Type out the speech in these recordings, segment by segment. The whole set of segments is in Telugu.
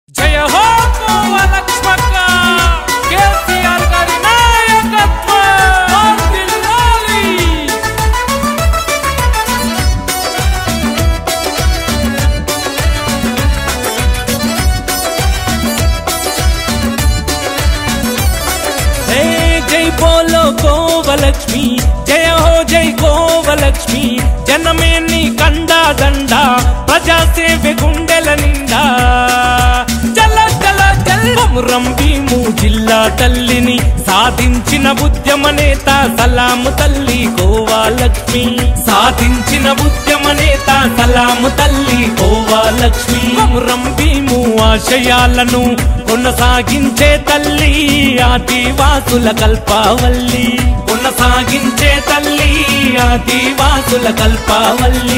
జయ హో గోవా లక్ష్మక్క కేసీఆర్ గారి నాయకత్వం వర్ధిల్లాలి. హే జై బోలో గోవలక్ష్మి జయ హో జై గోవలక్ష్మి జనమే నీ కండా దండ ప్రజా సేవె గుండెల నిండా చల చల చల్మురం భీము జిల్లా తల్లిని సాధించిన ఉద్యమ నేత సలాము తల్లి గోవాలక్ష్మి సాధించిన ఉద్యమ నేత సలాము తల్లి గోవాలక్ష్మి కొమురం భీము ఆశయాలను కొనసాగించే తల్లి ఆదివాసుల కల్పావల్లి కొనసాగించే తల్లి ఆదివాసుల కల్పావల్లి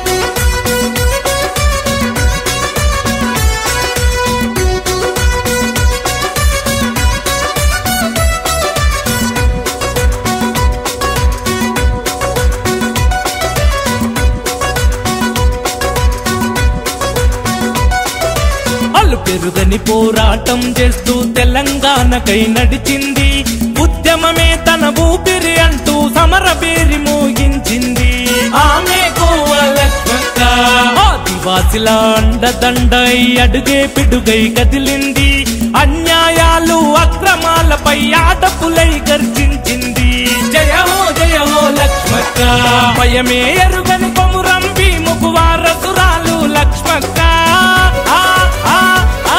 అల్లు పెరుగని పోరాటం చేస్తూ తెలంగాణకై నడిచింది ఉద్యమమే తన ఊపిరి అంటూ సమర పేరి మోగించింది ఆమె గోవలక్ష్మక్క ఆదివాసిల అండదండై అడుగే పిడుగై కదిలింది అన్యాయాలు అక్రమాలపై ఆటపులై గర్జించింది జయ హో జయ హో లక్ష్మక్క భయమే ఎరుగని కొమురం భీముకు వారసురాలు లక్ష్మక్క ఆ, ఆ, ఆ.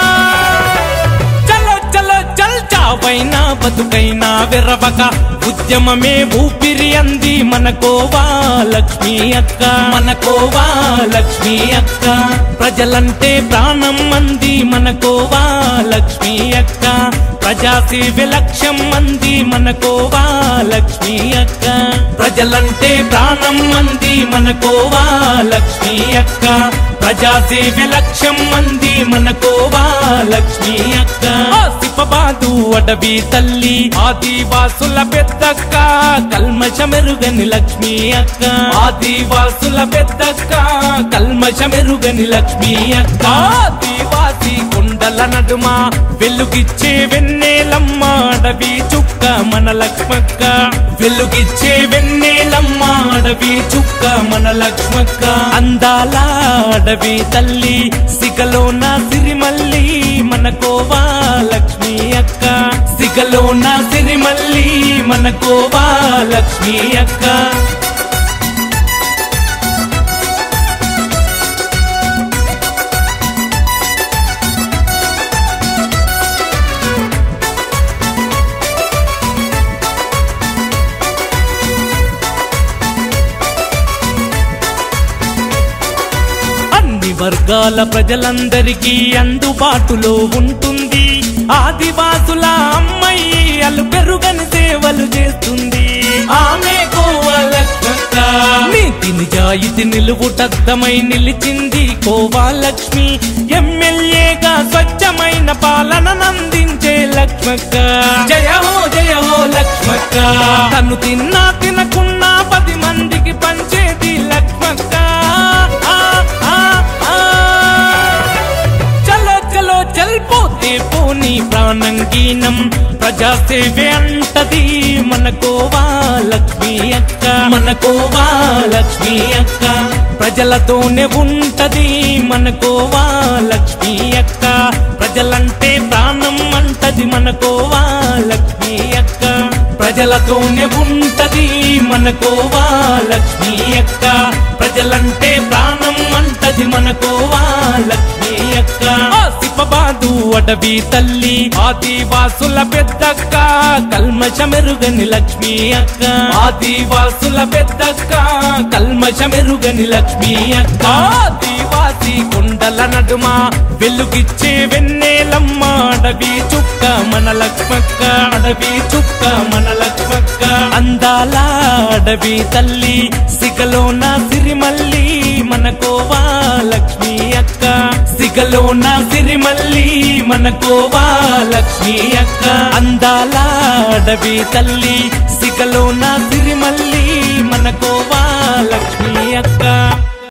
చలో చలో చల్ చావైనా బతుకైనా విరవక ఉద్యమమే ఊపిరి అంది మన కోవా లక్ష్మీ అక్క మన కోవా లక్ష్మీ అక్క ప్రజలంటే ప్రాణం అంది మన కోవా లక్ష్మీ అక్క ప్రజాసేవ లక్ష్యం అంది మన కోవా లక్ష్మీ అక్క ప్రజలంటే ప్రాణం అంది మన కోవా లక్ష్మీ అక్క ప్రజాసేవ లక్ష్యం అంది మన కోవా లక్ష్మీ అక్క ఆసిఫబాదు అడవి తల్లి ఆదివాసుల పెద్దక్క కల్మషమెరుగని లక్ష్మీ అక్క ఆదివాసుల పెద్దక్క కల్మషమెరుగని లక్ష్మీ అక్క ఆదివాసి కొండల నడుమ వెలుగిచ్చే వెన్నెలమ్మ అడవి చుక్క మన లక్ష్మక్క వెలుగిచ్చే వెన్నెలమ్మ అడవి చుక్క మన లక్ష్మక్క అందాల అడవి తల్లి సిగలోన సిరిమల్లి మన కోవా లక్ష్మీ అక్క సిగలోన సిరిమల్లి మన కోవా లక్ష్మీ అక్క అన్ని వర్గాల ప్రజలందరికీ అందుబాటులో ఉంటుంది ఆదివాసుల అమ్మాయి అలు పెరుగని సేవలు చేస్తుంది ఆమె కోవలక్ష్మక్క నీతి నిజాయితీ నిలువుటద్దమై నిలిచింది కోవాలక్ష్మి ఎమ్మెల్యేగా స్వచ్ఛమైన పాలననందించే లక్ష్మక్క జయ హో జయ హో లక్ష్మక్క తను తిన్నా తినకున్నా పది మందికి పంచేది లక్ష్మక్క ఆ, ఆ, ఆ. చలో చలో చల్పోతే పోని ప్రాణంగీనం ప్రజాసేవే అంటది మన కోవా లక్ష్మీ అక్క మన కోవా లక్ష్మీ అక్క ప్రజలతోనే ఉంటది మన కోవా లక్ష్మీ అక్క ప్రజలంటే ప్రాణం అంటది మన కోవా లక్ష్మీ అక్క ప్రజలతోనే ఉంటది మన కోవా లక్ష్మీ అక్క ప్రజలంటే ప్రాణం అంటది మన కోవా లక్ష్మీ అక్క ఆసిఫబాదు అడవి తల్లి ఆదివాసుల పెద్దక్క కల్మషమెరుగని లక్ష్మీ అక్క ఆదివాసుల పెద్దక్క కల్మషమెరుగని లక్ష్మీ అక్క ఆదివాసి కొండల నడుమ వెలుగిచ్చే వెన్నెలమ్మ అడవి చుక్క మన లక్ష్మక్క అడవి చుక్క మన లక్ష్మక్క అందాల అడవి తల్లి సిగలోన సిరిమల్లి మన కోవా లక్ష్మీ అక్క సిగలోన సిరిమల్లి మన కోవా లక్ష్మీ అక్క అందాల అడవి తల్లి సిగలోన సిరిమల్లి మన కోవా లక్ష్మీ అక్క